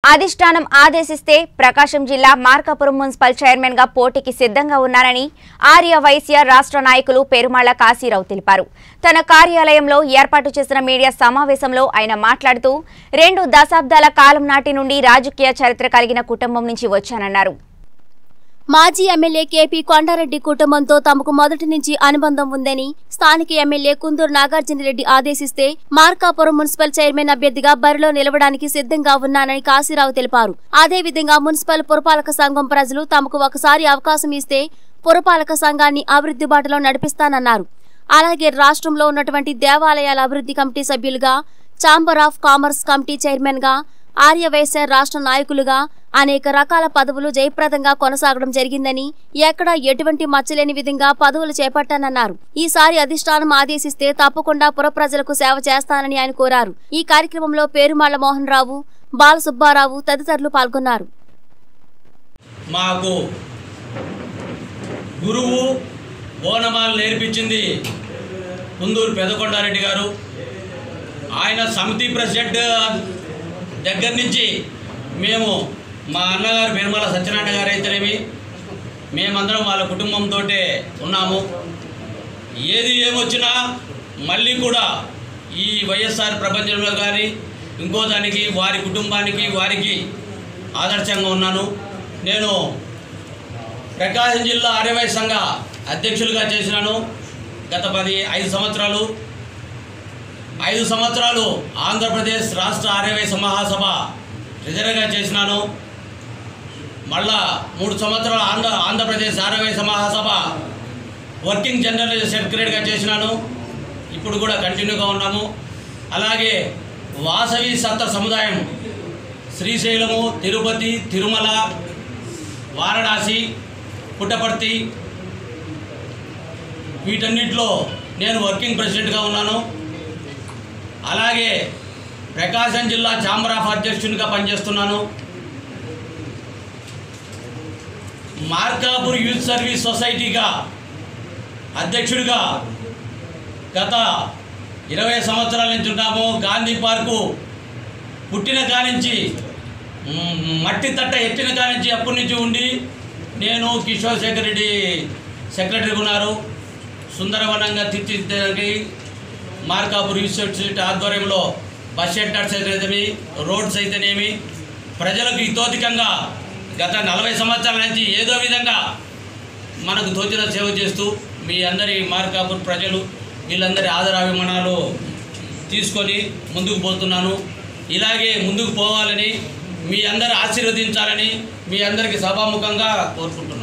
అధిష్టానం ఆదేశిస్తే ప్రకాశం జిల్లా మార్కాపురం మున్సిపల్ చైర్మన్ గా పోటీకి సిద్ధంగా ఉన్నారని ఆర్య వైశ్య రాష్ట్ర నాయకులు పెరుమాళ్ల కాశీరావు తెలిపారు తన కార్యాలయంలో ఏర్పాటు చేసిన మీడియా సమావేశంలో ఆయన మాట్లాడుతూ రెండు దశాబ్దాల కాలం నాటి నుండి రాజకీయ చరిత్ర కలిగిన కుటుంబం నుంచి వచ్చానన్నారు మాజీ ఎమ్మెల్యే కేపీ కొండారెడ్డి కుటుంబంతో తమకు మొదటి నుంచి అనుబంధం ఉందని స్థానిక ఎమ్మెల్యే కుందూరు నాగార్జునరెడ్డి ఆదేశిస్తే మార్కాపురం మున్సిపల్ చైర్మన్ అభ్యర్థిగా బరిలో నిలవడానికి సిద్ధంగా ఉన్నానని కాశీరావు తెలిపారు అదేవిధంగా మున్సిపల్ పురపాలక సంఘం ప్రజలు తమకు ఒకసారి అవకాశం ఇస్తే పురపాలక సంఘాన్ని అభివృద్ధి బాటలో నడిపిస్తానన్నారు అలాగే రాష్ట్రంలో ఉన్నటువంటి దేవాలయాల అభివృద్ధి కమిటీ సభ్యులుగా chamber of commerce committee chairman గా ఆర్యవైశ్య రాష్ట్ర నాయకులుగా అనేక రకాల పదవులు జయప్రదంగా కొనసాగడం జరిగిందని ఎక్కడా ఎటువంటి మచ్చలేని విధంగా పదవులు చేపట్టానన్నారు ఈసారి అధిష్టానం ఆదేశిస్తే తప్పకుండా పుర ప్రజలకు సేవ చేస్తానని ఆయన కోరారు ఈ కార్యక్రమంలో పేరుమాళ్ల మోహన్ రావు బాలసుబ్బారావు తదితరులు పాల్గొన్నారు మాకు గురువు ఓనమాలు నేర్పించింది కుందూరు పెదకొండారెడ్డి గారు ఆయన సమితి ప్రెసిడెంట్ దగ్గర నుంచి మేము మా అన్నగారు పెరుమల సత్యనారాయణ గారు అయితేనేమి మేమందరం వాళ్ళ కుటుంబంతో ఉన్నాము ఏది ఏమొచ్చినా మళ్ళీ కూడా ఈ వైఎస్ఆర్ ప్రపంచంలో కానీ ఇంకో దానికి వారి కుటుంబానికి వారికి ఆదర్శంగా ఉన్నాను నేను ప్రకాశం జిల్లా ఆర్యవై సంఘ అధ్యక్షులుగా చేసినాను గత పది ఐదు సంవత్సరాలు ఐదు సంవత్సరాలు ఆంధ్రప్రదేశ్ రాష్ట్ర ఆర్యవై మహాసభ రిజర్వ్గా చేసినాను మళ్ళా మూడు సంవత్సరాలు ఆంధ్ర ఆంధ్రప్రదేశ్ ఆర్యవై మహాసభ వర్కింగ్ జనరల్ సెక్రటరీగా చేసినాను ఇప్పుడు కూడా కంటిన్యూగా ఉన్నాము అలాగే వాసవి సత్త సముదాయం శ్రీశైలము తిరుపతి తిరుమల వారణాసి పుట్టపర్తి వీటన్నిటిలో నేను వర్కింగ్ ప్రెసిడెంట్గా ఉన్నాను అలాగే ప్రకాశం జిల్లా ఛాంబర్ ఆఫ్ అధ్యక్షునిగా పనిచేస్తున్నాను మార్కాపూర్ యూత్ సర్వీస్ సొసైటీగా అధ్యక్షుడిగా గత ఇరవై సంవత్సరాల నుంచి ఉన్నాము గాంధీ పార్కు పుట్టిన కానించి మ్, మట్టి తట్ట ఎత్తిన కానించి అప్పటి నుంచి ఉండి నేను కిషోర్ శేఖర్ రెడ్డి సెక్రటరీగా ఉన్నారు సుందరవనంగా తీర్చిదిద్దడానికి మార్కాపూర్ యూనివర్సిటీ ఆధ్వర్యంలో బస్ షెల్టర్స్ అయితేనేమి రోడ్స్ అయితేనేమి ప్రజలకు హితోధికంగా గత నలభై సంవత్సరాల నుంచి ఏదో విధంగా మనకు తోచిన సేవ చేస్తూ మీ అందరి మార్కాపూర్ ప్రజలు వీళ్ళందరి ఆదరాభిమానాలు తీసుకొని ముందుకు పోతున్నాను ఇలాగే ముందుకు పోవాలని మీ అందరు ఆశీర్వదించాలని మీ అందరికీ సభాముఖంగా కోరుకుంటున్నాను